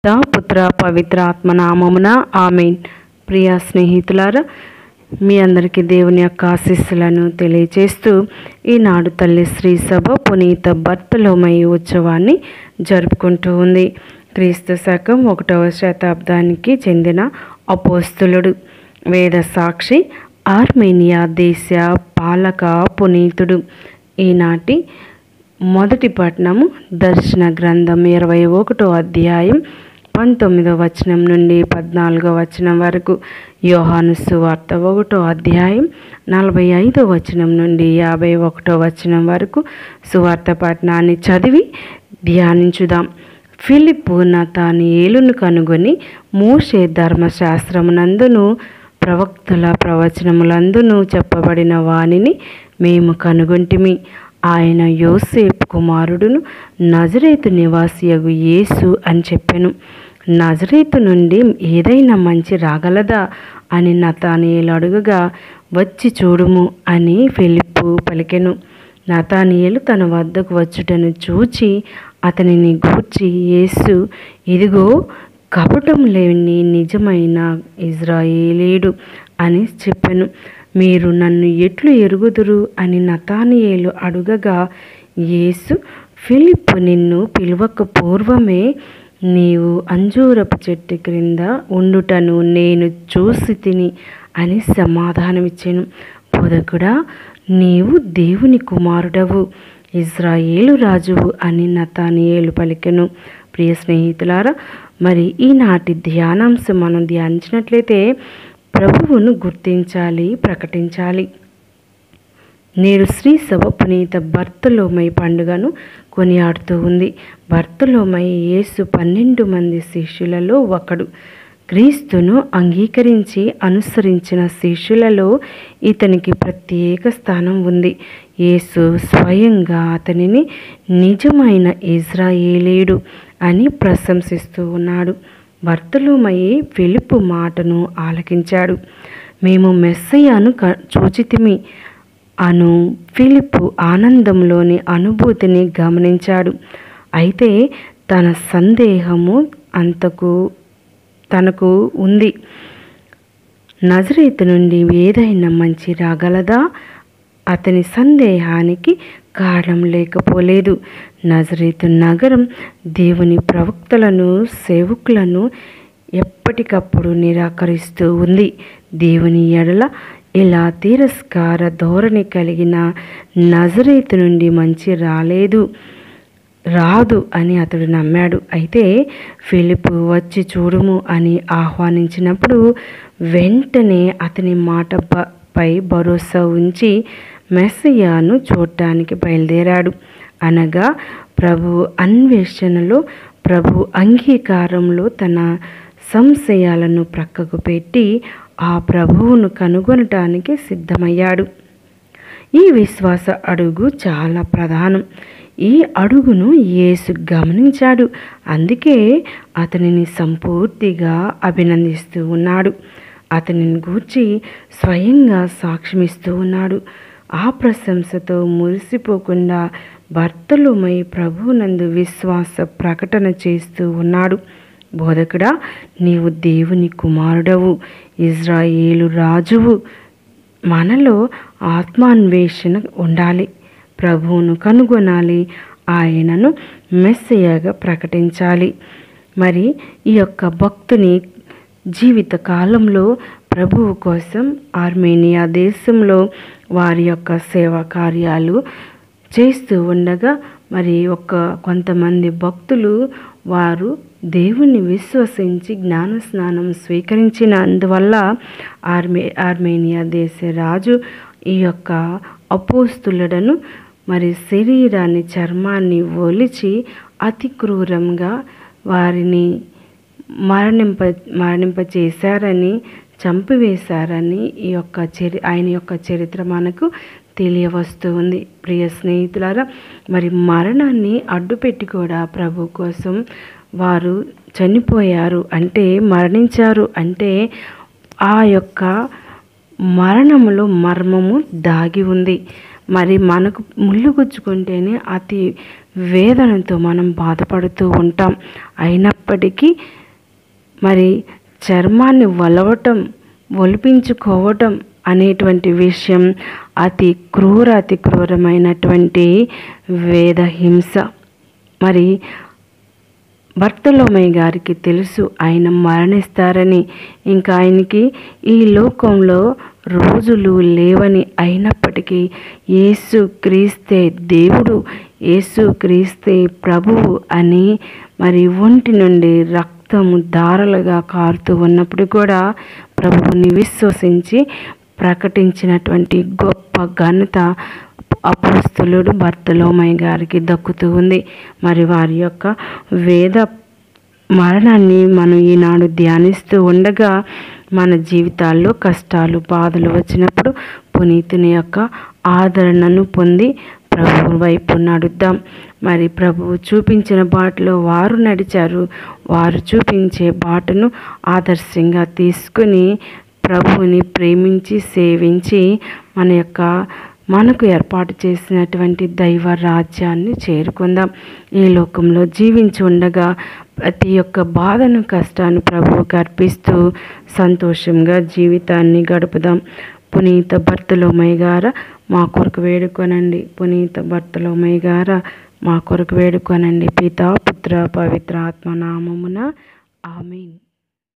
పిత పుత్ర పవిత్ర ఆత్మ నామమున ఆమెన్ ప్రియ స్నేహితులారా మీ అందరికీ దేవుని యొక్క ఆశీస్సులను తెలియచేస్తూ ఈనాడు తల్లి శ్రీ సభ పునీత భర్తలోమయ ఉత్సవాన్ని జరుపుకుంటూ ఉంది క్రీస్తు శకం ఒకటవ శతాబ్దానికి చెందిన అపోస్తులుడు వేద సాక్షి ఆర్మేనియా దేశ పాలక పునీతుడు ఈనాటి మొదటి పట్నము దర్శన గ్రంథం ఇరవై ఒకటో అధ్యాయం పంతొమ్మిదో వచనం నుండి పద్నాలుగో వచనం వరకు యోహాను సువార్త ఒకటో అధ్యాయం నలభై ఐదో వచనం నుండి యాభై ఒకటో వచనం వరకు సువార్త పట్టణాన్ని చదివి ధ్యానించుదాం ఫిలిప్పు నతాని ఏలును కనుగొని మోషే ధర్మశాస్త్రమునందును ప్రవక్తల ప్రవచనములందును చెప్పబడిన వానిని మేము కనుగొంటిమి ఆయన యోసేపు కుమారుడును నజరేతు నివాసియగు యేసు అని చెప్పాను నజరేతు నుండి ఏదైనా మంచి రాగలదా అని నతానియేలు అడుగగా వచ్చి చూడుము అని ఫిలిప్పు పలికెను నతానియేలు తన వద్దకు వచ్చుటను చూచి అతనిని గూర్చి యేసు ఇదిగో కపటం లేని నిజమైన ఇజ్రాయేలీయుడు అని చెప్పాను మీరు నన్ను ఎట్లు ఎరుగుదురు అని నతానియేలు అడుగగా యేసు ఫిలిప్పు నిన్ను పిలువక పూర్వమే నీవు అంజూరపు చెట్టు క్రింద ఉండుటను నేను చూసి తిని అని సమాధానమిచ్చాను బోధకుడా నీవు దేవుని కుమారుడవు ఇజ్రాయేలు రాజువు అని నతానియేలు పలికెను ప్రియ స్నేహితులారా మరి ఈనాటి ధ్యానాంశం మనం ధ్యానించినట్లయితే ప్రభువును గుర్తించాలి ప్రకటించాలి నేడు శ్రీ సభ పునీత భర్తలోమై పండుగను కొనియాడుతూ ఉంది భర్తలోమై యేసు పన్నెండు మంది శిష్యులలో ఒకడు క్రీస్తును అంగీకరించి అనుసరించిన శిష్యులలో ఇతనికి ప్రత్యేక స్థానం ఉంది యేసు స్వయంగా అతనిని నిజమైన ఇజ్రాయేలీయుడు అని ప్రశంసిస్తూ ఉన్నాడు భర్తలోమయి వెలుపు మాటను ఆలకించాడు మేము మెస్సయ్యను క చూచితిమి అను ఫిలిప్పు ఆనందంలోని అనుభూతిని గమనించాడు అయితే తన సందేహము అంతకు తనకు ఉంది నజరేతు నుండి ఏదైనా మంచి రాగలదా అతని సందేహానికి కారణం లేకపోలేదు నజరేతు నగరం దేవుని ప్రవక్తలను సేవకులను ఎప్పటికప్పుడు నిరాకరిస్తూ ఉంది దేవుని ఎడల ఇలా తిరస్కార ధోరణి కలిగిన నజరేతు నుండి మంచి రాలేదు రాదు అని అతడు నమ్మాడు అయితే ఫిలిప్ వచ్చి చూడుము అని ఆహ్వానించినప్పుడు వెంటనే అతని మాట బ- పై భరోసా ఉంచి మెస్సయ్యాను చూడటానికి బయలుదేరాడు అనగా ప్రభు అన్వేషణలో ప్రభు అంగీకారంలో తన సంశయాలను ప్రక్కకు పెట్టి ఆ ప్రభువును కనుగొనటానికి సిద్ధమయ్యాడు ఈ విశ్వాస అడుగు చాలా ప్రధానం ఈ అడుగును యేసు గమనించాడు అందుకే అతనిని సంపూర్తిగా అభినందిస్తూ ఉన్నాడు అతనిని గూర్చి స్వయంగా సాక్ష్యమిస్తూ ఉన్నాడు ఆ ప్రశంసతో మురిసిపోకుండా భర్తలుమై ప్రభువునందు విశ్వాస ప్రకటన చేస్తూ ఉన్నాడు బోధకుడా నీవు దేవుని కుమారుడవు ఇజ్రాయేలు రాజువు మనలో ఆత్మాన్వేషణ ఉండాలి ప్రభువును కనుగొనాలి ఆయనను మెస్సయ్యగా ప్రకటించాలి మరి ఈ యొక్క భక్తుని జీవిత కాలంలో ప్రభువు కోసం ఆర్మేనియా దేశంలో వారి యొక్క సేవా కార్యాలు చేస్తూ ఉండగా మరి ఒక కొంతమంది భక్తులు వారు దేవుని విశ్వసించి జ్ఞాన స్నానం స్వీకరించినందువల్ల ఆర్మే ఆర్మేనియా దేశ రాజు ఈ యొక్క అపోస్తులను మరి శరీరాన్ని చర్మాన్ని ఒలిచి అతి క్రూరంగా వారిని మరణింప మరణింప చేశారని చంపివేశారని ఈ యొక్క చరి ఆయన యొక్క చరిత్ర మనకు తెలియవస్తూ ఉంది ప్రియ స్నేహితులారా మరి మరణాన్ని అడ్డుపెట్టి కూడా ప్రభు కోసం వారు చనిపోయారు అంటే మరణించారు అంటే ఆ యొక్క మరణములో మర్మము దాగి ఉంది మరి మనకు ముళ్ళు గుచ్చుకుంటేనే అతి వేదనతో మనం బాధపడుతూ ఉంటాం అయినప్పటికీ మరి చర్మాన్ని వలవటం ఒలిపించుకోవటం అనేటువంటి విషయం అతి క్రూర అతి క్రూరమైనటువంటి వేద హింస మరి భర్తలోమయ్య గారికి తెలుసు ఆయన మరణిస్తారని ఇంకా ఆయనకి ఈ లోకంలో రోజులు లేవని అయినప్పటికీ యేసు క్రీస్తే దేవుడు యేసు క్రీస్తే ప్రభువు అని మరి ఒంటి నుండి రక్తము దారలుగా కారుతూ ఉన్నప్పుడు కూడా ప్రభువుని విశ్వసించి ప్రకటించినటువంటి గొప్ప ఘనత అపోస్తులుడు భర్తలోమయ్య గారికి దక్కుతూ ఉంది మరి వారి యొక్క వేద మరణాన్ని మనం ఈనాడు ధ్యానిస్తూ ఉండగా మన జీవితాల్లో కష్టాలు బాధలు వచ్చినప్పుడు పునీతుని యొక్క ఆదరణను పొంది ప్రభువు వైపు నడుద్దాం మరి ప్రభువు చూపించిన బాటలో వారు నడిచారు వారు చూపించే బాటను ఆదర్శంగా తీసుకుని ప్రభువుని ప్రేమించి సేవించి మన యొక్క మనకు ఏర్పాటు చేసినటువంటి దైవ రాజ్యాన్ని చేరుకుందాం ఈ లోకంలో జీవించి ఉండగా ప్రతి ఒక్క బాధను కష్టాన్ని ప్రభువుకు అర్పిస్తూ సంతోషంగా జీవితాన్ని గడుపుదాం పునీత భర్తలోమయ్య గార మా కొరకు వేడుకొనండి పునీత భర్తలోమయ్య గార మా కొరకు వేడుకొనండి పితా పుత్ర పవిత్ర ఆత్మ నామమున ఆమెన్